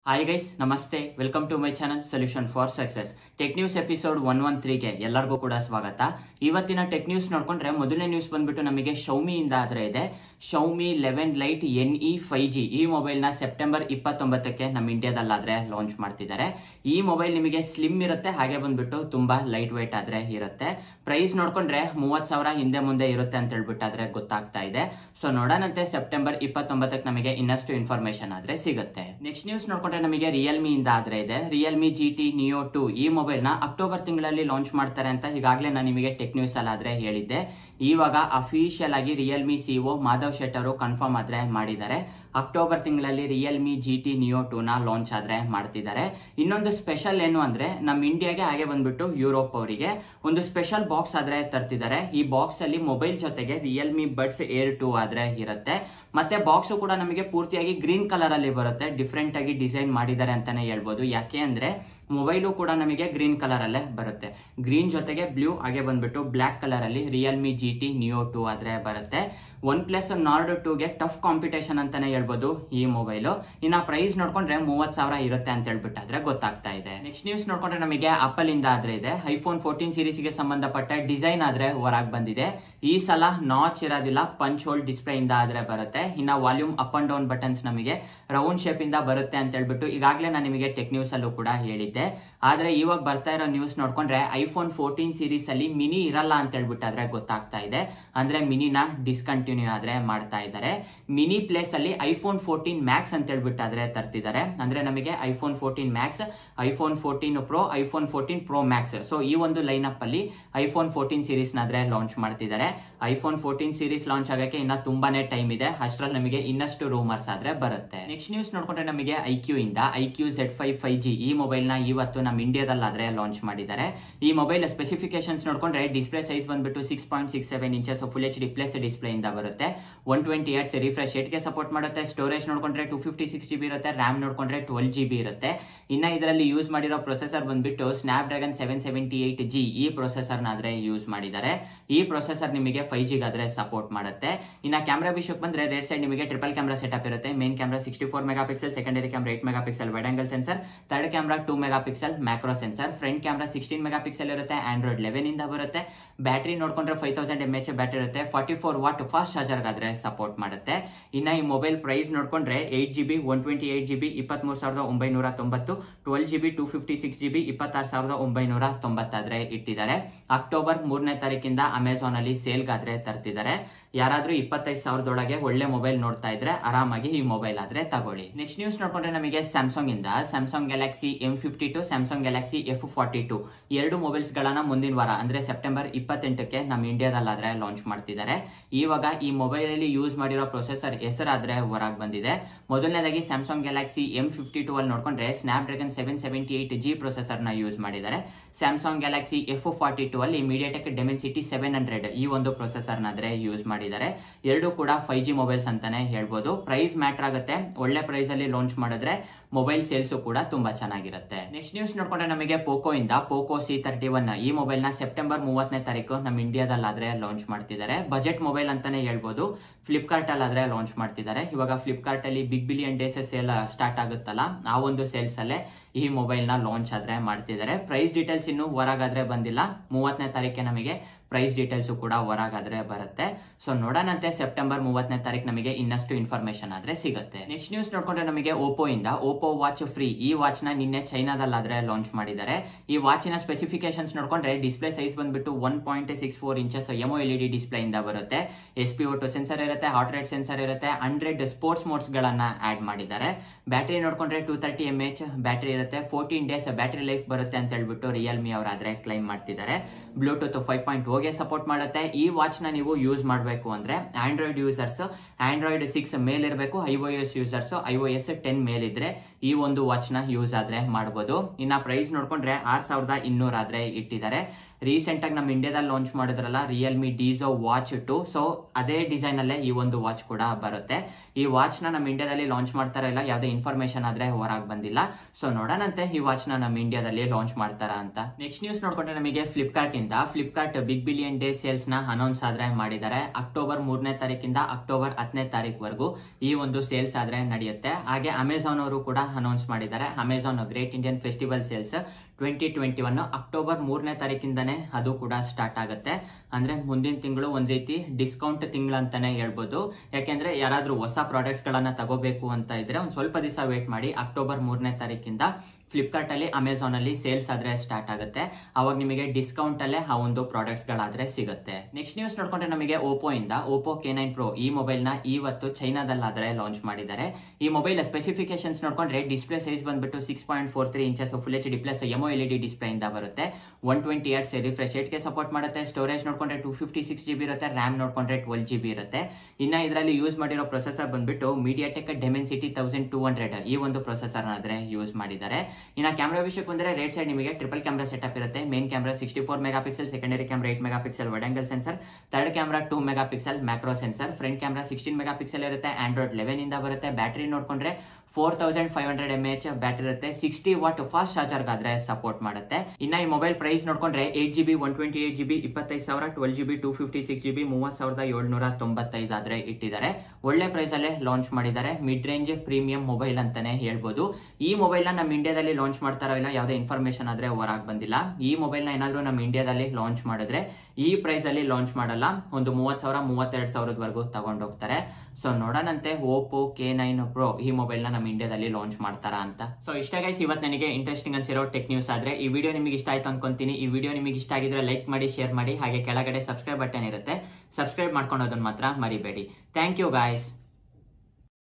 hi guys ನಮಸ್ತೆ welcome to my channel solution for success tech news episode one one ತ್ರೀಗೆ ಎಲ್ಲರಿಗೂ ಕೂಡ ಸ್ವಾಗತ ಇವತ್ತಿನ ಟೆಕ್ ನ್ಯೂಸ್ ನೋಡ್ಕೊಂಡ್ರೆ ಮೊದಲನೇ ನ್ಯೂಸ್ ಬಂದ್ಬಿಟ್ಟು ನಮಗೆ ಶೌಮಿಯಿಂದ ಆದ್ರೆ ಇದೆ Xiaomi eleven lite N E five G ಈ ಮೊಬೈಲ್ ನ ಸೆಪ್ಟೆಂಬರ್ ಇಪ್ಪತ್ತೊಂಬತ್ತಕ್ಕೆ ನಮ್ಮ ಇಂಡಿಯಾದಲ್ಲಾದ್ರೆ ಲಾಂಚ್ ಮಾಡ್ತಿದ್ದಾರೆ ಈ ಮೊಬೈಲ್ ನಿಮಗೆ ಸ್ಲಿಮ್ ಇರುತ್ತೆ ಹಾಗೆ ಬಂದ್ಬಿಟ್ಟು ತುಂಬಾ ಲೈಟ್ ವೇಟ್ ಆದ್ರೆ ಇರುತ್ತೆ ಪ್ರೈಸ್ ನೋಡ್ಕೊಂಡ್ರೆ ಮೂವತ್ ಸಾವಿರ ಹಿಂದೆ ಮುಂದೆ ಇರುತ್ತೆ ಅಂತ ಹೇಳ್ಬಿಟ್ಟಾದ್ರೆ ಗೊತ್ತಾಗ್ತಾ ಇದೆ ಸೊ ನೋಡೋಣಂತೆ ಸೆಪ್ಟೆಂಬರ್ ಇಪ್ಪತ್ತೊಂಬತ್ತಕ್ಕೆ ನಮಗೆ ಇನ್ನಷ್ಟು ಇನ್ಫಾರ್ಮೇಶನ್ ಆದ್ರೆ ಸಿಗುತ್ತೆ ನೆಕ್ಸ್ಟ್ ನ್ಯೂಸ್ ನೋಡ್ಕೊಂಡ್ರೆ ನಮಗೆ ರಿಯಲ್ಮಿ ಇಂದ ಆದ್ರೆ ಇದೆ Realme G T neo two ಈ ಮೊಬೈಲ್ ನ ಅಕ್ಟೋಬರ್ ತಿಂಗಳಲ್ಲಿ ಲಾಂಚ್ ಮಾಡ್ತಾರೆ ಅಂತ ಈಗಾಗಲೇ ನಾನು ನಿಮಗೆ ಟೆಕ್ ನ್ಯೂಸ್ ಅಲ್ಲಿ ಆದ್ರೆ ಹೇಳಿದ್ದೆ ಇವಾಗ ಅಫಿಷಿಯಲ್ ಆಗಿ ರಿಯಲ್ಮಿ ಸಿಒ ಮಾಧವ್ ಶೆಟ್ ಅವರು ಕನ್ಫರ್ಮ್ ಆದ್ರೆ ಮಾಡಿದ್ದಾರೆ ಅಕ್ಟೋಬರ್ ತಿಂಗಳಲ್ಲಿ Realme G T neo two ನ ಲಾಂಚ್ ಆದ್ರೆ ಮಾಡ್ತಿದ್ದಾರೆ ಇನ್ನೊಂದು ಸ್ಪೆಷಲ್ ಏನು ಅಂದ್ರೆ ನಮ್ಮ ಇಂಡಿಯಾಗೆ ಹಾಗೆ ಬಂದ್ಬಿಟ್ಟು ಯುರೋಪ್ ಅವರಿಗೆ ಒಂದು ಸ್ಪೆಷಲ್ ಬಾಕ್ಸ್ ಆದ್ರೆ ತರ್ತಿದ್ದಾರೆ ಈ ಬಾಕ್ಸ್ ಅಲ್ಲಿ ಮೊಬೈಲ್ ಜೊತೆಗೆ ರಿಯಲ್ಮಿ ಬಡ್ಸ್ ಏರ್ ಟೂ ಆದ್ರೆ ಇರುತ್ತೆ ಮತ್ತೆ ಬಾಕ್ಸ್ ಕೂಡ ನಮಗೆ ಪೂರ್ತಿಯಾಗಿ ಗ್ರೀನ್ ಕಲರ್ ಅಲ್ಲಿ ಬರುತ್ತೆ ಡಿಫ್ರೆಂಟ್ ಆಗಿ ಡಿಸೈನ್ ಮಾಡಿದ್ದಾರೆ ಅಂತಾನೆ ಹೇಳ್ಬೋದು ಯಾಕೆ ಅಂದ್ರೆ ಮೊಬೈಲು ಕೂಡ ನಮಗೆ ಗ್ರೀನ್ ಕಲರ್ ಅಲ್ಲೇ ಬರುತ್ತೆ ಗ್ರೀನ್ ಜೊತೆಗೆ ಬ್ಲೂ ಹಾಗೆ ಬಂದ್ಬಿಟ್ಟು ಬ್ಲಾಕ್ ಕಲರ್ ಅಲ್ಲಿ Realme G T neo two ಆದ್ರೆ ಬರುತ್ತೆ ಒನ್ ಪ್ಲಸ್ ನಾರ್ಡ್ ಟೂಗೆ ಟಫ್ ಕಾಂಪಿಟೇಷನ್ ಅಂತಾನೆ ಹೇಳ್ಬೋದು ಈ ಮೊಬೈಲು ಇನ್ನ ಪ್ರೈಸ್ ನೋಡ್ಕೊಂಡ್ರೆ ಮೂವತ್ ಸಾವಿರ ಇರುತ್ತೆ ಅಂತ ಹೇಳ್ಬಿಟ್ಟಾದ್ರೆ ಗೊತ್ತಾಗ್ತಾ ಇದೆ ನೆಕ್ಸ್ಟ್ ನ್ಯೂಸ್ ನೋಡ್ಕೊಂಡ್ರೆ ನಮಗೆ ಆಪಲ್ ಇಂದ ಆದ್ರೆ ಇದೆ ಐಫೋನ್ ಫೋರ್ಟೀನ್ ಸೀರೀಸ್ ಗೆ ಸಂಬಂಧಪಟ್ಟ ಡಿಸೈನ್ ಆದ್ರೆ ಹೊರಗ್ ಬಂದಿದೆ ಈ ಸಲ ನಾಚ್ ಇರೋದಿಲ್ಲ ಪಂಚ್ ಹೋಲ್ ಡಿಸ್ಪ್ಲೇ ಇಂದ ಆದ್ರೆ ಬರುತ್ತೆ ಇನ್ನ volume up and down buttons ನಮಗೆ ರೌಂಡ್ ಶೇಪ್ ಇಂದ ಬರುತ್ತೆ ಅಂತ ಹೇಳ್ಬಿಟ್ಟು ಈಗಾಗಲೇ ನಾನು ನಿಮಗೆ ಟೆಕ್ ನ್ಯೂಸ್ ಅಲ್ಲೂ ಕೂಡ ಹೇಳಿದ್ದೆ ಆದ್ರೆ ಇವಾಗ ಬರ್ತಾ ಇರೋ ನ್ಯೂಸ್ ನೋಡ್ಕೊಂಡ್ರೆ ಐಫೋನ್ ಫೋರ್ಟೀನ್ ಸೀರೀಸ್ ಅಲ್ಲಿ ಮಿನಿ ಇರಲ್ಲ ಅಂತ ಹೇಳ್ಬಿಟ್ಟಾದ್ರೆ ಗೊತ್ತಾಗ್ತಾ ಇದೆ ಅಂದ್ರೆ ಮಿನಿನ ಡಿಸ್ಕಂಟಿನ್ಯೂ ಆದ್ರೆ ಮಾಡ್ತಾ ಇದ್ದಾರೆ ಮಿನಿ ಪ್ಲೇಸ್ ಅಲ್ಲಿ ಐಫೋನ್ ಫೋರ್ಟೀನ್ ಮ್ಯಾಕ್ಸ್ ಅಂತ ಹೇಳ್ಬಿಟ್ಟಾದ್ರೆ ತರ್ತಿದ್ದಾರೆ ಅಂದ್ರೆ ನಮಗೆ iPhone fourteen Max iPhone fourteen Pro iPhone fourteen Pro Max so ಈ ಒಂದು ಲೈನ್ ಅಪ್ ಅಲ್ಲಿ ಐಫೋನ್ ಫೋರ್ಟೀನ್ ಸೀರೀಸ್ ನಾದ್ರೆ ಲಾಂಚ್ ಮಾಡ್ತಿದ್ದಾರೆ ಐಫೋನ್ ಫೋರ್ಟೀನ್ ಸೀರೀಸ್ ಲಾಂಚ್ ಆಗಕ್ಕೆ ಇನ್ನ ತುಂಬಾನೇ ಟೈಮ್ ಇದೆ ಅಷ್ಟ್ರಲ್ಲಿ ನಮಗೆ ಇನ್ನಷ್ಟು ರೂಮರ್ಸ್ ಆದ್ರೆ ಬರುತ್ತೆ ನೆಕ್ಸ್ಟ್ ನ್ಯೂಸ್ ನೋಡ್ಕೊಂಡ್ರೆ ನಮಗೆ ಐಕ್ಯೂ ಇಂದ iQOO Z five five G ಈ ಮೊಬೈಲ್ ನ ಇವತ್ತು ನಮ್ಮ ಇಂಡಿಯಾದಲ್ಲಾದ್ರೆ ಲಾಂಚ್ ಮಾಡಿದ್ದಾರೆ ಈ ಮೊಬೈಲ್ ಸ್ಪೆಸಿಫಿಕೇಶನ್ಸ್ ನೋಡ್ಕೊಂಡ್ರೆ ಡಿಸ್ಪ್ಲೇ ಸೈಜ್ ಬಂದ್ಬಿಟ್ಟು six point six seven inches full H D plus display ಇಂದ ಬರುತ್ತೆ ಒನ್ ಟ್ವೆಂಟಿ ಏಟ್ಸ್ ರಿಫ್ರೆಶ್ ಗೆ ಸಪೋರ್ಟ್ ಮಾಡುತ್ತೆ ಸ್ಟೋರೇಜ್ ನೋಡ್ಕೊಂಡ್ರೆ two fifty six G B ಇರುತ್ತೆ ರ್ಯಾಮ್ ನೋಡ್ಕೊಂಡ್ರೆ ಟ್ವೆಲ್ ಜಿ ಬಿ ಇರುತ್ತೆ ಇನ್ನ ಇದರಲ್ಲಿ ಯೂಸ್ ಮಾಡಿರೋ ಪ್ರೊಸೆಸರ್ ಬಂದ್ಬಿಟ್ಟು Snapdragon seven seventy eight G ಈ ಪ್ರೊಸೆಸರ್ ಆದ್ರೆ ಯೂಸ್ ಮಾಡಿದ್ದಾರೆ ಈ ಪ್ರೊಸೆಸರ್ ನಿಮಗೆ ಫೈವ್ ಜಿ ಆದ್ರೆ ಸಪೋರ್ಟ್ ಮಾಡುತ್ತೆ ಇನ್ನ ಕ್ಯಾಮ್ರಾ ವಿಷಯಕ್ಕೆ ಬಂದ್ರೆ ರೇಟ್ ಸೈಡ್ ನಿಮಗೆ ಟ್ರಿಪಲ್ ಕ್ಯಾಮ್ರಾ ಸೆಟಪ್ ಇರುತ್ತೆ main camera sixty four megapixel secondary camera eight megapixel wide angle sensor third camera two megapixel macro sensor front camera sixteen megapixel ಇರುತ್ತೆ Android eleven ಇಂದ ಬರುತ್ತೆ battery ನೋಡ್ಕೊಂಡ್ರೆ five thousand M H battery ಇರುತ್ತೆ forty four watt fast charger ಆದ್ರೆ support ಮಾಡುತ್ತೆ ಇನ್ನ ಈ mobile price ನೋಡ್ಕೊಂಡ್ರೆ eight G B one twenty eight G B ಇಪ್ಪತ್ಮೂರು ಸಾವಿರದ ಒಂಬೈನೂರ ತೊಂಬತ್ತು twelve G B two fifty six G B ಇಪ್ಪತ್ತಾರು ಸಾವಿರದ ಒಂಬೈನೂರ ತೊಂಬತ್ತಾದ್ರೆ ಇಟ್ಟಿದ್ದಾರೆ ಅಕ್ಟೋಬರ್ ಮೂರನೇ ತಾರೀಕಿಂದ ಅಮೆಝಾನ್ ಅಲ್ಲಿ ಸೇಲ್ಗಾದ್ರೆ ತರ್ತಿದ್ದಾರೆ ಯಾರಾದ್ರೂ ಇಪ್ಪತ್ತೈದು ಸಾವಿರದೊಳಗೆ ಒಳ್ಳೆ ಮೊಬೈಲ್ ನೋಡ್ತಾ ಇದ್ರೆ ಆರಾಮಾಗಿ ಈ ಮೊಬೈಲ್ ಆದ್ರೆ ತಗೊಳ್ಳಿ ನೆಕ್ಸ್ಟ್ ನ್ಯೂಸ್ ನೋಡ್ಕೊಂಡ್ರೆ ನಮಗೆ ಸ್ಯಾಮ್ಸಂಗ್ ಇಂದ Samsung Galaxy M fifty two Samsung Galaxy F forty two ಎರಡು ಮೊಬೈಲ್ಸ್ ಗಳನ್ನ ಮುಂದಿನ ವಾರ ಅಂದ್ರೆ ಸೆಪ್ಟೆಂಬರ್ ಇಪ್ಪತ್ತೆಂಟಕ್ಕೆ ನಮ್ಮ ಇಂಡಿಯಾದಲ್ಲಾದ್ರೆ ಲಾಂಚ್ ಮಾಡ್ತಿದ್ದಾರೆ ಇವಾಗ ಈ ಮೊಬೈಲ್ ಅಲ್ಲಿ ಯೂಸ್ ಮಾಡಿರೋ ಪ್ರೊಸೆಸರ್ ಹೆಸರಾದ್ರೆ ಹೊರಗೆ ಬಂದಿದೆ ಮೊದಲನೇದಾಗಿ Samsung Galaxy M fifty two ಅಲ್ಲಿ ನೋಡ್ಕೊಂಡ್ರೆ Snapdragon seven seventy eight G processor ನ ಯೂಸ್ ಮಾಡಿದ್ದಾರೆ Samsung Galaxy F forty two ಅಲ್ಲಿ ಮೀಡಿಯಾಟೆಕ್ ಡೆಮೆನ್ಸಿಟಿ ಸೆವೆನ್ ಹಂಡ್ರೆಡ್ ಈ ಒಂದು ಪ್ರೊಸೆಸರ್ ನಾದ್ರೆ ಯೂಸ್ ಮಾಡಿದ್ದಾರೆ ಎರಡು ಕೂಡ ಫೈವ್ ಜಿ ಮೊಬೈಲ್ಸ್ ಅಂತಾನೆ ಹೇಳ್ಬೋದು ಪ್ರೈಸ್ ಮ್ಯಾಟರ್ ಆಗುತ್ತೆ ಒಳ್ಳೆ ಪ್ರೈಸ್ ಅಲ್ಲಿ ಲಾಂಚ್ ಮಾಡಿದ್ರೆ ಮೊಬೈಲ್ ಸೇಲ್ಸ್ ಕೂಡ ತುಂಬಾ ಚೆನ್ನಾಗಿರುತ್ತೆ ನೆಕ್ಸ್ಟ್ ನ್ಯೂಸ್ ನೋಡ್ಕೊಂಡ್ರೆ ನಮಗೆ ಪೋಕೋ ಇಂದ ಪೋಕೋ ಸಿ ತರ್ಟಿ ಒನ್ ಈ ಮೊಬೈಲ್ ನ ಸೆಪ್ಟೆಂಬರ್ ಮೂವತ್ತನೇ ತಾರೀಕು ನಮ್ಮ ಇಂಡಿಯಾದಲ್ಲಾದ್ರೆ ಲಾಂಚ್ ಮಾಡ್ತಿದ್ದಾರೆ ಬಜೆಟ್ ಮೊಬೈಲ್ ಅಂತಾನೆ ಹೇಳ್ಬೋದು ಫ್ಲಿಪ್ಕಾರ್ಟ್ ಅಲ್ಲಿ ಆದ್ರೆ ಲಾಂಚ್ ಮಾಡ್ತಿದ್ದಾರೆ ಇವಾಗ ಫ್ಲಿಪ್ಕಾರ್ಟ್ ಅಲ್ಲಿ Big Billion Days sale start ಆಗುತ್ತಲ್ಲ ಆ ಒಂದು ಸೇಲ್ಸ್ ಅಲ್ಲೇ ಈ ಮೊಬೈಲ್ ನ ಲಾಂಚ್ ಆದ್ರೆ ಮಾಡ್ತಿದ್ದಾರೆ ಪ್ರೈಸ್ ಡೀಟೇಲ್ಸ್ ಇನ್ನು ಹೊರಗಾದ್ರೆ ಬಂದಿಲ್ಲ ಮೂವತ್ತನೇ ತಾರೀಕೆ ನಮಗೆ ಪ್ರೈಸ್ ಡೀಟೇಲ್ಸ್ ಕೂಡ ಹೊರಗಾದ್ರೆ ಬರುತ್ತೆ ಸೊ ನೋಡೋಣಂತೆ ಸೆಪ್ಟೆಂಬರ್ ಮೂವತ್ತನೇ ತಾರೀಕು ನಮಗೆ ಇನ್ನಷ್ಟು ಇನ್ಫಾರ್ಮೇಶನ್ ಆದ್ರೆ ಸಿಗುತ್ತೆ ನೆಕ್ಸ್ಟ್ ನ್ಯೂಸ್ ನೋಡ್ಕೊಂಡ್ರೆ ನಮಗೆ ಓಪೋ ಇಂದ ಓಪೋ ವಾಚ್ ಫ್ರೀ ಈ ವಾಚ್ ನ ನಿನ್ನೆ ಚೈನಾದಲ್ಲಾದ್ರೆ ಲಾಂಚ್ ಮಾಡಿದ್ದಾರೆ ಈ ವಾಚಿನ ಸ್ಪೆಸಿಫಿಕೇಶನ್ಸ್ ನೋಡ್ಕೊಂಡ್ರೆ ಡಿಸ್ಪ್ಲೇ ಸೈಜ್ ಬಂದ್ಬಿಟ್ಟು one point six four inches AMOLED display ಇಂದ ಬರುತ್ತೆ ಎಸ್ ಪಿ ಓಟೋ ಸೆನ್ಸರ್ ಇರುತ್ತೆ ಹಾಟ್ ರೇಟ್ ಸೆನ್ಸರ್ ಇರುತ್ತೆ ಹಂಡ್ರೆಡ್ ಸ್ಪೋರ್ಟ್ಸ್ ಮೋಡ್ಸ್ ಗಳನ್ನ ಆಡ್ ಮಾಡಿದ್ದಾರೆ ಬ್ಯಾಟರಿ ನೋಡ್ಕೊಂಡ್ರೆ two thirty M H battery ಇರುತ್ತೆ ಫೋರ್ಟೀನ್ ಡೇಸ್ ಬ್ಯಾಟರಿ ಲೈಫ್ ಬರುತ್ತೆ ಅಂತ ಹೇಳ್ಬಿಟ್ಟು ರಿಯಲ್ಮಿ ಅವರಾದ್ರೆ ಕ್ಲೈಮ್ ಮಾಡ್ತಿದ್ದಾರೆ ಬ್ಲೂಟೂತ್ ಫೈವ್ ಪಾಯಿಂಟ್ ಹೋಗಿ ಸಪೋರ್ಟ್ ಮಾಡುತ್ತೆ ಈ ವಾಚ್ ನ ನೀವು ಯೂಸ್ ಮಾಡಬೇಕು ಅಂದ್ರೆ ಆಂಡ್ರಾಯ್ಡ್ ಯೂಸರ್ಸ್ ಆಂಡ್ರಾಯ್ಡ್ ಸಿಕ್ಸ್ ಮೇಲ್ ಇರಬೇಕು I O S users I O S ten ಮೇಲ್ ಇದ್ರೆ ಈ ಒಂದು ವಾಚ್ ನ ಯೂಸ್ ಆದ್ರೆ ಮಾಡಬಹುದು ಇನ್ನ ಪ್ರೈಸ್ ನೋಡ್ಕೊಂಡ್ರೆ ಆರ್ ಸಾವಿರದ ಇನ್ನೂರ ಆದ್ರೆ ಇಟ್ಟಿದ್ದಾರೆ ರೀಸೆಂಟ್ ಆಗಿ ನಮ್ಮ ಇಂಡಿಯಾದಲ್ಲಿ ಲಾಂಚ್ ಮಾಡಿದ್ರಲ್ಲ Realme Dizo watch two so ಅದೇ ಡಿಸೈನ್ ಅಲ್ಲೇ ಈ ಒಂದು ವಾಚ್ ಕೂಡ ಬರುತ್ತೆ ಈ ವಾಚ್ ನ ನಮ್ಮ ಇಂಡಿಯಾದಲ್ಲಿ ಲಾಂಚ್ ಮಾಡ್ತಾರ ಇಲ್ಲ ಯಾವುದೇ ಇನ್ಫಾರ್ಮೇಶನ್ ಆದ್ರೆ ಹೊರಗೆ ಬಂದಿಲ್ಲ ಸೊ ನೋಡೋಣಂತೆ ಈ ವಾಚ್ ನ ನಮ್ಮ ಇಂಡಿಯಾದಲ್ಲಿ ಲಾಂಚ್ ಮಾಡ್ತಾರ ಅಂತ ನೆಕ್ಸ್ಟ್ ನ್ಯೂಸ್ ನೋಡ್ಕೊಂಡ್ರೆ ನಮಗೆ ಫ್ಲಿಪ್ಕಾರ್ಟ್ ಇಂದ Flipkart Big Billion Day sales ನ ಅನೌನ್ಸ್ ಆದ್ರೆ ಮಾಡಿದ್ದಾರೆ ಅಕ್ಟೋಬರ್ ಮೂರನೇ ತಾರೀಕಿಂದ ಅಕ್ಟೋಬರ್ ಹತ್ತನೇ ತಾರೀಕುವರೆಗೂ ಈ ಒಂದು ಸೇಲ್ಸ್ ಆದ್ರೆ ನಡೆಯುತ್ತೆ ಹಾಗೆ ಅಮೆಝಾನ್ ಅವರು ಕೂಡ ಅನೌನ್ಸ್ ಮಾಡಿದ್ದಾರೆ Amazon Great Indian Festival sales twenty twenty one October ಮೂರನೇ ತಾರೀಕಿಂದನೇ ಅದು ಕೂಡ ಸ್ಟಾರ್ಟ್ ಆಗುತ್ತೆ ಅಂದ್ರೆ ಮುಂದಿನ ತಿಂಗಳು ಒಂದ್ ರೀತಿ ಡಿಸ್ಕೌಂಟ್ ತಿಂಗಳು ಅಂತಾನೆ ಹೇಳ್ಬೋದು ಯಾಕೆಂದ್ರೆ ಯಾರಾದ್ರೂ ಹೊಸ ಪ್ರಾಡಕ್ಟ್ಸ್ ಗಳನ್ನ ತಗೋಬೇಕು ಅಂತ ಇದ್ರೆ ಒಂದ್ ಸ್ವಲ್ಪ ದಿವಸ ವೇಟ್ ಮಾಡಿ ಅಕ್ಟೋಬರ್ ಮೂರನೇ ತಾರೀಕಿಂದ ಫ್ಲಿಪ್ಕಾರ್ಟ್ ಅಲ್ಲಿ ಅಮೆಝಾನ್ ಅಲ್ಲಿ ಸೇಲ್ಸ್ ಆದ್ರೆ ಸ್ಟಾರ್ಟ್ ಆಗುತ್ತೆ ಅವಾಗ ನಿಮಗೆ ಡಿಸ್ಕೌಂಟ್ ಅಲ್ಲೇ ಆ ಒಂದು ಪ್ರಾಡಕ್ಟ್ಸ್ ಗಳಾದ್ರೆ ಸಿಗುತ್ತೆ ನೆಕ್ಸ್ಟ್ ನ್ಯೂಸ್ ನೋಡ್ಕೊಂಡ್ರೆ ನಮಗೆ ಓಪೋ ಇಂದ ಓಪೋ ಕೆ ನೈನ್ ಪ್ರೊ ಈ ಮೊಬೈಲ್ ನ ಇವತ್ತು ಚೈನಾದಲ್ಲಾದ್ರೆ ಲಾಂಚ್ ಮಾಡಿದ್ದಾರೆ ಈ ಮೊಬೈಲ್ ಸ್ಪೆಸಿಫಿಕೇಶನ್ಸ್ ನೋಡ್ಕೊಂಡ್ರೆ ಡಿಸ್ಪ್ಲೇ ಸೈಜ್ ಬಂದ್ಬಿಟ್ಟು six point four three inches full H D plus AMOLED display ಇಂದ ಬರುತ್ತೆ ಒನ್ ಟ್ವೆಂಟಿ ಏಟ್ ರಿಫ್ರೆಶ್ ಗೆ ಸಪೋರ್ಟ್ ಮಾಡುತ್ತೆ ಸ್ಟೋರೇಜ್ ನೋಡ್ಕೊಂಡ್ರೆ two fifty six G B ಇರುತ್ತೆ ರ್ಯಾಮ್ ನೋಡ್ಕೊಂಡ್ರೆ ಟ್ವೆಲ್ ಜಿ ಬಿ ಇರುತ್ತೆ ಇನ್ನ ಇದರಲ್ಲಿ ಯೂಸ್ ಮಾಡಿರೋ ಪ್ರೊಸೆಸರ್ ಬಂದ್ಬಿಟ್ಟು MediaTek Dimensity thousand two hundred ಈ ಒಂದು ಪ್ರೊಸೆಸರ್ ಆದ್ರೆ ಯೂಸ್ ಮಾಡಿದ್ದಾರೆ ಇನ್ನ ಕ್ಯಾಮ್ರಾ ವಿಷಯಕ್ಕೆ ಬಂದ್ರೆ ರೇಟ್ ಸೈಡ್ ನಿಮಗೆ ಟ್ರಿಪಲ್ ಕ್ಯಾಮ್ರಾ ಸೆಟಪ್ ಇರುತ್ತೆ main camera sixty four megapixel secondary camera eight megapixel wide angle sensor third camera two megapixel macro sensor front camera sixteen megapixel ಇರುತ್ತೆ Android eleven ಇಂದ ಬರುತ್ತೆ battery ನೋಡ್ಕೊಂಡ್ರೆ four thousand five hundred M H battery ಇರುತ್ತೆ sixty watt fast charger ಆದ್ರೆ support ಮಾಡುತ್ತೆ ಇನ್ನ ಈ mobile price ನೋಡ್ಕೊಂಡ್ರೆ eight G B one twenty eight G B ಇಪ್ಪತ್ತೈದು ಸಾವಿರ twelve G B two fifty six G B ಮೂವತ್ತು ಸಾವಿರದ ಏಳ್ನೂರ ತೊಂಬತ್ತೈದು ಆದ್ರೆ ಇಟ್ಟಿದ್ದಾರೆ ಒಳ್ಳೆ ಪ್ರೈಸ್ ಅಲ್ಲೇ ಲಾಂಚ್ ಮಾಡಿದ್ದಾರೆ ಮಿಡ್ ರೇಂಜ್ ಪ್ರೀಮಿಯಂ ಮೊಬೈಲ್ ಅಂತಾನೆ ಹೇಳ್ಬೋದು ಈ ಮೊಬೈಲ್ ನ ನಮ್ಮ ಇಂಡಿಯಾದಲ್ಲಿ ಲಾಂಚ್ ಮಾಡ್ತಾರೋ ಇಲ್ಲ ಯಾವುದೇ ಇನ್ಫಾರ್ಮೇಶನ್ ಆದ್ರೆ ಹೊರಗೆ ಬಂದಿಲ್ಲ ಈ ಮೊಬೈಲ್ ನ ಏನಾದ್ರು ನಮ್ಮ ಇಂಡಿಯಾದಲ್ಲಿ ಲಾಂಚ್ ಮಾಡಿದ್ರೆ ಈ ಪ್ರೈಸ್ ಅಲ್ಲಿ ಲಾಂಚ್ ಮಾಡಲ್ಲ ಒಂದು ಮೂವತ್ ಸಾವಿರ ಮೂವತ್ತೆರಡು ಸಾವಿರದವರೆಗೂ ತಗೊಂಡೋಗ್ತಾರೆ ಸೊ ನೋಡೋಣಂತೆ ಓಪೋ ಕೆ ನೈನ್ ಪ್ರೋ ಈ ಮೊಬೈಲ್ ನ ನಮ್ಮ ಇಂಡಿಯಾದಲ್ಲಿ ಲಾಂಚ್ ಮಾಡ್ತಾರಾ ಅಂತ ಸೊ ಇಷ್ಟ ಗೈಸ್ ಇವತ್ತು ನನಗೆ ಇಂಟ್ರೆಸ್ಟಿಂಗ್ ಅನ್ಸಿರೋ ಟೆಕ್ ನ್ಯೂಸ್ ಆದ್ರೆ ಈ ವಿಡಿಯೋ ನಿಮಗೆ ಇಷ್ಟ ಆಯ್ತು ಅನ್ಕೊಂತೀನಿ ಈ ವಿಡಿಯೋ ನಿಮಗೆ ಇಷ್ಟ ಆಗಿದ್ರೆ ಲೈಕ್ ಮಾಡಿ ಶೇರ್ ಮಾಡಿ ಹಾಗೆ ಕೆಳಗಡೆ ಸಬ್ಸ್ಕ್ರೈಬ್ ಬಟನ್ ಇರುತ್ತೆ ಸಬ್ಸ್ಕ್ರೈಬ್ ಮಾಡ್ಕೊಳೋದನ್ನ ಮಾತ್ರ ಮರಿಬೇಡಿ ಥ್ಯಾಂಕ್ ಯು ಗಾಯ್ಸ್